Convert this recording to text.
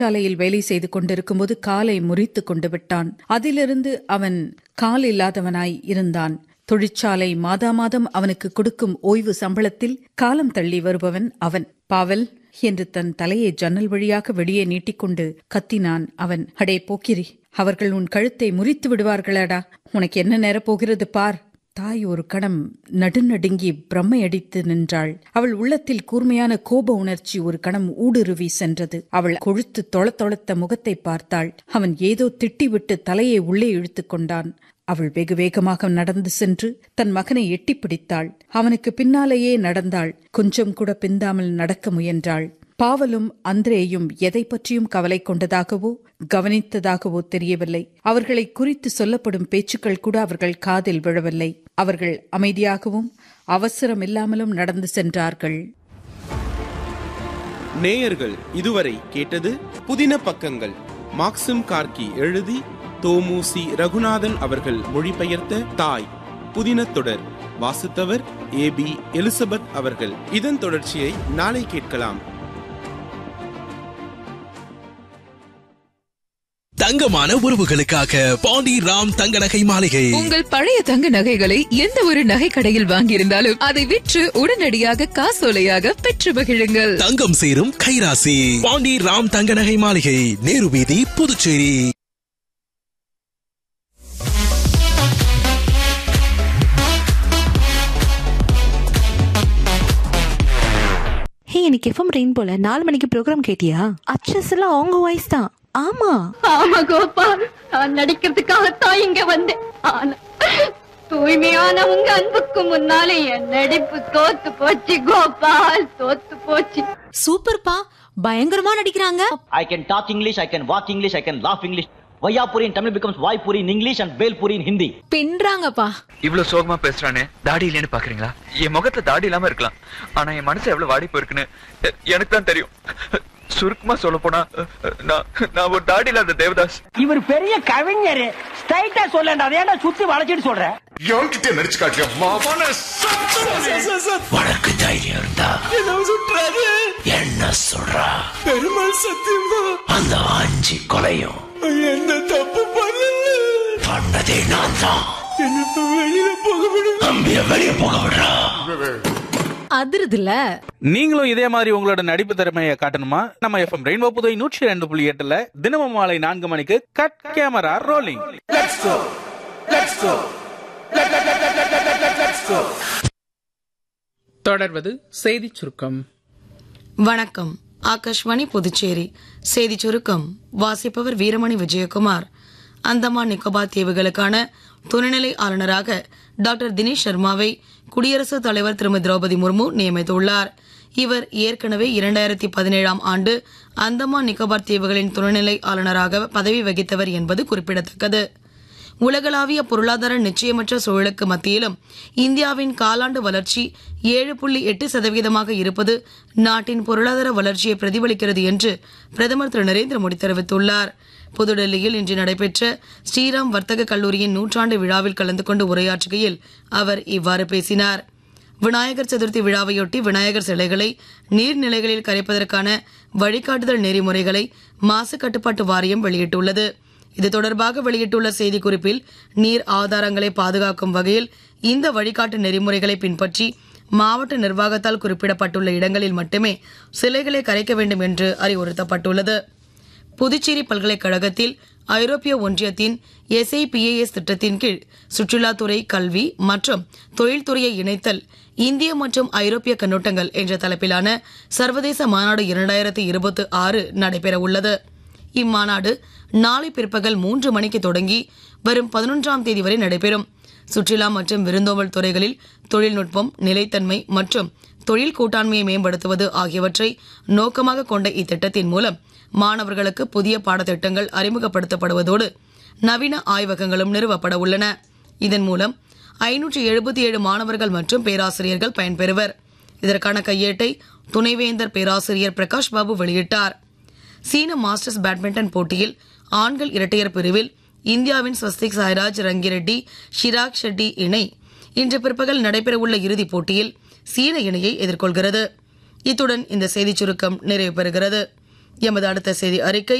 சாலையில் வேலை செய்து கொண்டிருக்கும்போது காலை முறித்து கொண்டு விட்டான் அதிலிருந்து அவன் கால் இல்லாதவனாய் இருந்தான் தொழிற்சாலை மாதா மாதம் அவனுக்கு கொடுக்கும் ஓய்வு சம்பளத்தில் காலம் தள்ளி வருபவன் அவன் பாவல் என்று தன் தலையை ஜன்னல் வழியாக வெளியே நீட்டிக்கொண்டு கத்தினான் அவன் அடே போக்கிரி அவர்கள் உன் கழுத்தை முறித்து விடுவார்களாடா உனக்கு என்ன நேரப் போகிறது பார் தாய் ஒரு கணம் நடுநடுங்கி பிரம்மை அடித்து நின்றாள் அவள் உள்ளத்தில் கூர்மையான கோப உணர்ச்சி ஒரு கணம் ஊடுருவி சென்றது அவள் கொழுத்து தொள தொளத்த முகத்தை பார்த்தாள் அவன் ஏதோ திட்டிவிட்டு தலையை உள்ளே இழுத்துக் கொண்டான் அவள் வெகு வேகமாக நடந்து சென்று தன் மகனை எட்டி பிடித்தாள் அவனுக்கு பின்னாலேயே நடந்தாள் கொஞ்சம் கூட பிந்தாமல் நடக்க முயன்றாள் பாவலும் அந்திரேயும் எதை பற்றியும் கவலை கொண்டதாகவோ கவனித்ததாகவோ தெரியவில்லை அவர்களை குறித்து சொல்லப்படும் பேச்சுக்கள் கூட அவர்கள் காதில் விழவில்லை அவர்கள் அமைதியாகவும் அவசரமில்லாமலும் நடந்து சென்றார்கள் நேயர்கள் இதுவரை கேட்டது புதின பக்கங்கள் மாக்சிம் கார்கி எழுதி தோமுசி ரகுநாதன் அவர்கள் மொழிபெயர்த்த தாய் புதின தொடர் வாசித்தவர் ஏ பி எலிசபெத் அவர்கள் இதன் தொடர்ச்சியை நாளை கேட்கலாம் தங்கமான உறவுகளுக்காக பாண்டி ராம் தங்க நகை மாளிகை உங்கள் பழைய தங்க நகைகளை எந்த ஒரு நகை கடையில் வாங்கியிருந்தாலும் அதை விற்று உடனடியாக காசோலையாக பெற்று மகிழுங்கள் தங்கம் சேரும் கைராசி பாண்டி ராம் தங்க நகை மாளிகை நேரு வீதி புதுச்சேரி ஹே இன்னைக்கு எஃப்எம் ரெயின் போல நாலு மணிக்கு ப்ரோக்ராம் கேட்டியா அச்சஸ் எல்லாம் அவங்க வாய்ஸ் தான் ஆமா ஆமா கோபால் நான் நடிக்கிறதுக்காகத்தான் இங்க வந்தேன் ஆனா தூய்மையான உங்க அன்புக்கு முன்னாலே என் நடிப்பு தோத்து போச்சு கோபால் தோத்து போச்சு சூப்பர்ப்பா பயங்கரமா நடிக்கிறாங்க I can talk English, I can walk English, I can laugh English. Vayapuri in Tamil becomes Vaipuri in English and Belpuri in Hindi. பின்றாங்கப்பா இவ்வளவு சோகமா பேசுறானே தாடி இல்லைன்னு பாக்குறீங்களா என் முகத்துல தாடி இல்லாம இருக்கலாம் ஆனா என் மனசு எவ்வளவு வாடி போயிருக்குன்னு எ- எனக்கு தான் தெரியும் சுருக்கமா சொல்ல போனா நான் நான் ஒரு தாடி இல்லாத தேவதாஸ் இவர் பெரிய கவிஞர் ஸ்ட்ரைட்டா சொல்லண்டா ஏன்டா சுத்தி வளைச்சிட்டு சொல்ற என்கிட்ட நடிச்சு காட்டிய மாவான உனக்கு தைரியம் இருந்தா என்ன சொல்றா பெருமாள் சத்தியமா அந்த அஞ்சு கொலையும் என்ன தப்பு பண்ணல பண்ணதே நான் தான் வெளியில போக விடு அம்பிய வெளிய போக விடுறா அதிருதுல நீங்களும் இதே மாதிரி உங்களோட நடிப்பு திறமையை காட்டணுமா நம்ம எஃப்எம் ரெயின்போ புதுவை நூற்றி ரெண்டு புள்ளி எட்டுல தினமும் மாலை நான்கு மணிக்கு கட் கேமரா ரோலிங் தொடர்வது செய்திச் சுருக்கம் வணக்கம் ஆகாஷ்வாணி புதுச்சேரி செய்தி சுருக்கம் வாசிப்பவர் வீரமணி விஜயகுமார் அந்தமான் நிக்கோபார் தீவுகளுக்கான துணைநிலை ஆளுநராக டாக்டர் தினேஷ் சர்மாவை குடியரசுத் தலைவர் திருமதி திரௌபதி முர்மு நியமித்துள்ளார் இவர் ஏற்கனவே இரண்டாயிரத்தி பதினேழாம் ஆண்டு அந்தமான் நிக்கோபார் தீவுகளின் துணைநிலை ஆளுநராக பதவி வகித்தவர் என்பது குறிப்பிடத்தக்கது உலகளாவிய பொருளாதார நிச்சயமற்ற சூழலுக்கு மத்தியிலும் இந்தியாவின் காலாண்டு வளர்ச்சி ஏழு புள்ளி எட்டு சதவீதமாக இருப்பது நாட்டின் பொருளாதார வளர்ச்சியை பிரதிபலிக்கிறது என்று பிரதமர் திரு நரேந்திர மோடி தெரிவித்துள்ளார் புதுடெல்லியில் இன்று நடைபெற்ற ஸ்ரீராம் வர்த்தக கல்லூரியின் நூற்றாண்டு விழாவில் கலந்து கொண்டு உரையாற்றுகையில் அவர் இவ்வாறு பேசினார் விநாயகர் சதுர்த்தி விழாவையொட்டி விநாயகர் சிலைகளை நீர்நிலைகளில் கரைப்பதற்கான வழிகாட்டுதல் நெறிமுறைகளை மாசு கட்டுப்பாட்டு வாரியம் வெளியிட்டுள்ளது இது தொடர்பாக வெளியிட்டுள்ள செய்திக்குறிப்பில் நீர் ஆதாரங்களை பாதுகாக்கும் வகையில் இந்த வழிகாட்டு நெறிமுறைகளை பின்பற்றி மாவட்ட நிர்வாகத்தால் குறிப்பிடப்பட்டுள்ள இடங்களில் மட்டுமே சிலைகளை கரைக்க வேண்டும் என்று அறிவுறுத்தப்பட்டுள்ளது புதுச்சேரி பல்கலைக்கழகத்தில் ஐரோப்பிய ஒன்றியத்தின் எஸ்ஐபிஏஎஸ் திட்டத்தின் கீழ் சுற்றுலாத்துறை கல்வி மற்றும் தொழில்துறையை இணைத்தல் இந்திய மற்றும் ஐரோப்பிய கண்ணோட்டங்கள் என்ற தலைப்பிலான சர்வதேச மாநாடு இரண்டாயிரத்தி இருபத்தி ஆறு நடைபெற உள்ளது இம்மாநாடு நாளை பிற்பகல் மூன்று மணிக்கு தொடங்கி வரும் பதினொன்றாம் தேதி வரை நடைபெறும் சுற்றுலா மற்றும் விருந்தோம்பல் துறைகளில் தொழில்நுட்பம் நிலைத்தன்மை மற்றும் தொழில் கூட்டாண்மையை மேம்படுத்துவது ஆகியவற்றை நோக்கமாக கொண்ட இத்திட்டத்தின் மூலம் மாணவர்களுக்கு புதிய பாடத்திட்டங்கள் அறிமுகப்படுத்தப்படுவதோடு நவீன ஆய்வகங்களும் நிறுவப்பட உள்ளன இதன் மூலம் ஐநூற்றி எழுபத்தி ஏழு மாணவர்கள் மற்றும் பேராசிரியர்கள் பயன்பெறுவர் இதற்கான கையேட்டை துணைவேந்தர் பேராசிரியர் பிரகாஷ் பாபு வெளியிட்டார் சீன மாஸ்டர்ஸ் பேட்மிண்டன் போட்டியில் ஆண்கள் இரட்டையர் பிரிவில் இந்தியாவின் ஸ்வஸ்திக் சாய்ராஜ் ரங்கிரெட்டி ஷிராக் ஷெட்டி இணை இன்று பிற்பகல் நடைபெறவுள்ள இறுதிப் போட்டியில் சீன இணையை எதிர்கொள்கிறது இத்துடன் இந்த செய்திச் சுருக்கம் நிறைவு பெறுகிறது எமது அடுத்த செய்தி அறிக்கை